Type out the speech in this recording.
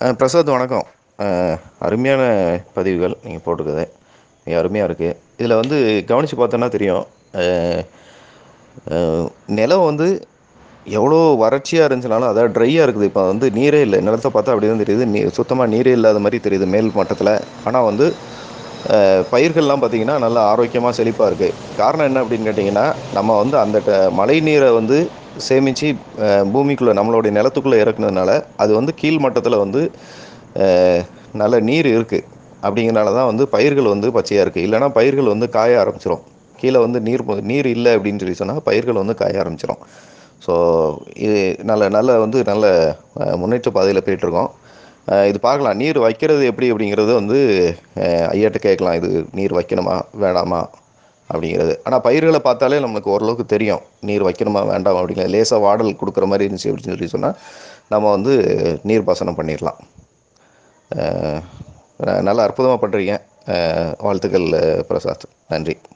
அஹ் பிரசாத் வணக்கம் அஹ் அருமையான பதிவுகள் நீங்கள் போட்டிருக்குது மிக அருமையாக இருக்குது இதில் வந்து கவனித்து பார்த்தோன்னா தெரியும் அஹ் அஹ் நிலம் வந்து எவ்வளோ வறட்சியாக இருந்துச்சுனாலும் அதாவது ட்ரையாக இருக்குது இப்போ வந்து நீரே இல்லை நிலத்தை பார்த்தா அப்படி தான் தெரியுது நீ சுத்தமாக நீரே இல்லாத மாதிரி தெரியுது மேல் மட்டத்தில் ஆனால் வந்து அஹ், பயிர்கள்லாம் பார்த்திங்கன்னா நல்லா ஆரோக்கியமாக செழிப்பாக இருக்குது காரணம் என்ன அப்படின்னு கேட்டிங்கன்னா நம்ம வந்து அந்த ட- மழை நீரை வந்து சேமித்து பூமிக்குள்ளே நம்மளுடைய நிலத்துக்குள்ளே இறக்குனதுனால அது வந்து கீழ் மட்டத்தில் வந்து அஹ், நல்ல நீர் இருக்குது அப்படிங்கிறனால தான் வந்து பயிர்கள் வந்து பச்சையாக இருக்குது இல்லைன்னா பயிர்கள் வந்து காய ஆரம்பிச்சிரும் கீழே வந்து நீர் ப- நீர் இல்லை அப்படின்னு சொல்லி சொன்னால் பயிர்கள் வந்து காய ஆரம்பிச்சிரும் ஸோ இது நல்ல நல்ல வந்து நல்ல அஹ், முன்னேற்ற பாதையில் போயிட்டுருக்கோம் அஹ், இது பார்க்கலாம் நீர் வைக்கிறது எப்படி அப்படிங்கிறது வந்து அஹ், ஐயாட்ட கேட்கலாம் இது நீர் வைக்கணுமா வேணாமா அப்படிங்கிறது ஆனால் பயிர்களை பார்த்தாலே நம்மளுக்கு ஓரளவுக்கு தெரியும் நீர் வைக்கணுமா வேண்டாம் அப்படிங்கிறது லேசாக வாடல் கொடுக்குற மாதிரி இருந்துச்சு அப்படின்னு சொல்லி சொன்னால் நம்ம வந்து நீர் பாசனம் பண்ணிடலாம் அஹ், நல்ல அற்புதமாக பண்ணுறீங்க வாழ்த்துக்கள் அஹ், பிரசாத் நன்றி